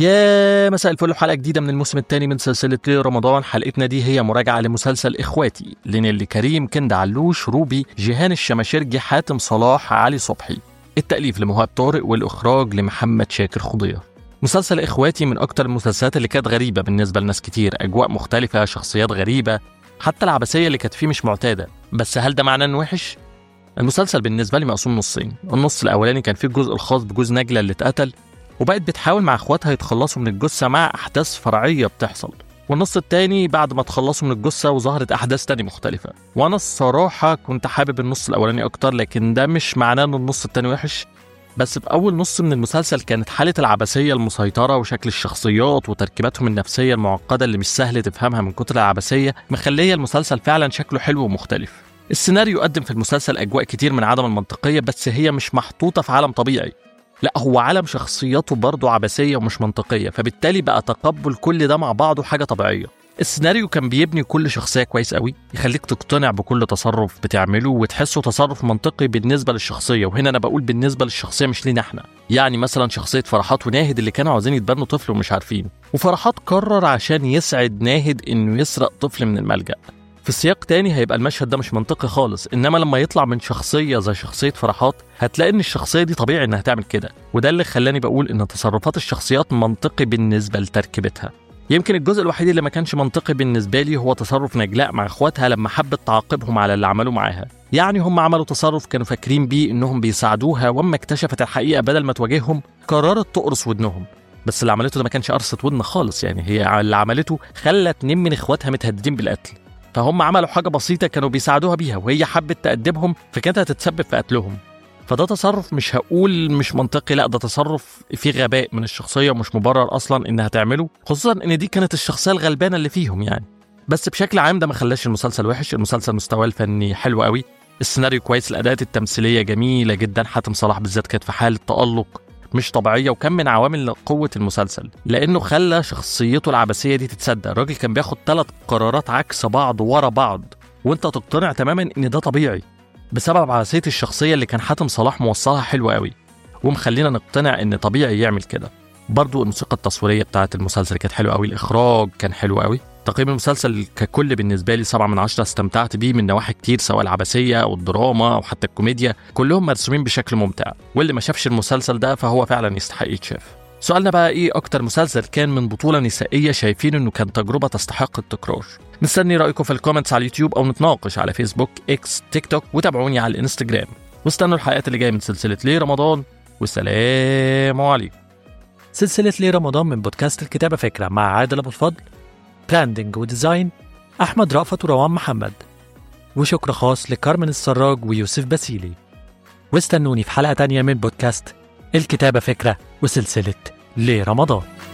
يا مساء الفل حلقة جديدة من الموسم الثاني من سلسلة ليه رمضان حلقتنا دي هي مراجعة لمسلسل إخواتي لنيلي كريم كند علوش روبي جيهان الشماشرجي حاتم صلاح علي صبحي التأليف لمهاب طارق والإخراج لمحمد شاكر خضير مسلسل إخواتي من أكتر المسلسلات اللي كانت غريبة بالنسبة لناس كتير أجواء مختلفة شخصيات غريبة حتى العبثية اللي كانت فيه مش معتادة بس هل ده معناه إنه وحش؟ المسلسل بالنسبة لي مقسوم نصين النص الأولاني كان فيه الجزء الخاص بجوز نجلة اللي اتقتل وبقت بتحاول مع اخواتها يتخلصوا من الجثة مع أحداث فرعية بتحصل والنص التاني بعد ما تخلصوا من الجثة وظهرت أحداث تانية مختلفة وأنا الصراحة كنت حابب النص الأولاني أكتر لكن ده مش معناه إن النص التاني وحش بس في أول نص من المسلسل كانت حالة العبثية المسيطرة وشكل الشخصيات وتركيباتهم النفسية المعقدة اللي مش سهل تفهمها من كتر العبثية مخلية المسلسل فعلا شكله حلو ومختلف السيناريو قدم في المسلسل أجواء كتير من عدم المنطقية بس هي مش محطوطة في عالم طبيعي لا هو عالم شخصياته برضه عبثية ومش منطقية فبالتالي بقى تقبل كل ده مع بعضه حاجة طبيعية السيناريو كان بيبني كل شخصية كويس قوي يخليك تقتنع بكل تصرف بتعمله وتحسه تصرف منطقي بالنسبة للشخصية وهنا أنا بقول بالنسبة للشخصية مش لينا احنا يعني مثلا شخصية فرحات وناهد اللي كانوا عاوزين يتبنوا طفل ومش عارفين وفرحات قرر عشان يسعد ناهد إنه يسرق طفل من الملجأ في سياق تاني هيبقى المشهد ده مش منطقي خالص انما لما يطلع من شخصيه زي شخصيه فرحات هتلاقي ان الشخصيه دي طبيعي انها تعمل كده وده اللي خلاني بقول ان تصرفات الشخصيات منطقي بالنسبه لتركيبتها يمكن الجزء الوحيد اللي ما كانش منطقي بالنسبه لي هو تصرف نجلاء مع اخواتها لما حبت تعاقبهم على اللي عملوه معاها يعني هم عملوا تصرف كانوا فاكرين بيه انهم بيساعدوها واما اكتشفت الحقيقه بدل ما تواجههم قررت تقرص ودنهم بس اللي عملته ده ما كانش قرصة ودن خالص يعني هي اللي عملته خلت اتنين من اخواتها متهددين بالقتل فهم عملوا حاجة بسيطة كانوا بيساعدوها بيها وهي حبت تأدبهم فكانت هتتسبب في قتلهم فده تصرف مش هقول مش منطقي لا ده تصرف فيه غباء من الشخصية ومش مبرر أصلا إنها تعمله خصوصا إن دي كانت الشخصية الغلبانة اللي فيهم يعني بس بشكل عام ده ما خلاش المسلسل وحش المسلسل مستواه الفني حلو قوي السيناريو كويس الأداءات التمثيلية جميلة جدا حاتم صلاح بالذات كانت في حالة تألق مش طبيعيه وكان من عوامل قوه المسلسل لانه خلى شخصيته العبثيه دي تتصدق الراجل كان بياخد ثلاث قرارات عكس بعض ورا بعض وانت تقتنع تماما ان ده طبيعي بسبب عبثيه الشخصيه اللي كان حاتم صلاح موصلها حلو قوي ومخلينا نقتنع ان طبيعي يعمل كده برضو الموسيقى التصويريه بتاعت المسلسل كانت حلوه قوي الاخراج كان حلو قوي تقييم المسلسل ككل بالنسبة لي سبعة من عشرة استمتعت بيه من نواحي كتير سواء العبثية أو الدراما أو حتى الكوميديا كلهم مرسومين بشكل ممتع واللي ما شافش المسلسل ده فهو فعلا يستحق يتشاف سؤالنا بقى ايه اكتر مسلسل كان من بطولة نسائية شايفين انه كان تجربة تستحق التكرار مستني رأيكم في الكومنتس على اليوتيوب او نتناقش على فيسبوك اكس تيك توك وتابعوني على الانستجرام واستنوا الحلقات اللي جاية من سلسلة ليه رمضان والسلام عليكم سلسلة ليه رمضان من بودكاست الكتابة فكرة مع عادل أبو الفضل براندنج وديزاين أحمد رأفت وروان محمد وشكر خاص لكارمن السراج ويوسف باسيلي واستنوني في حلقة تانية من بودكاست الكتابة فكرة وسلسلة ليه رمضان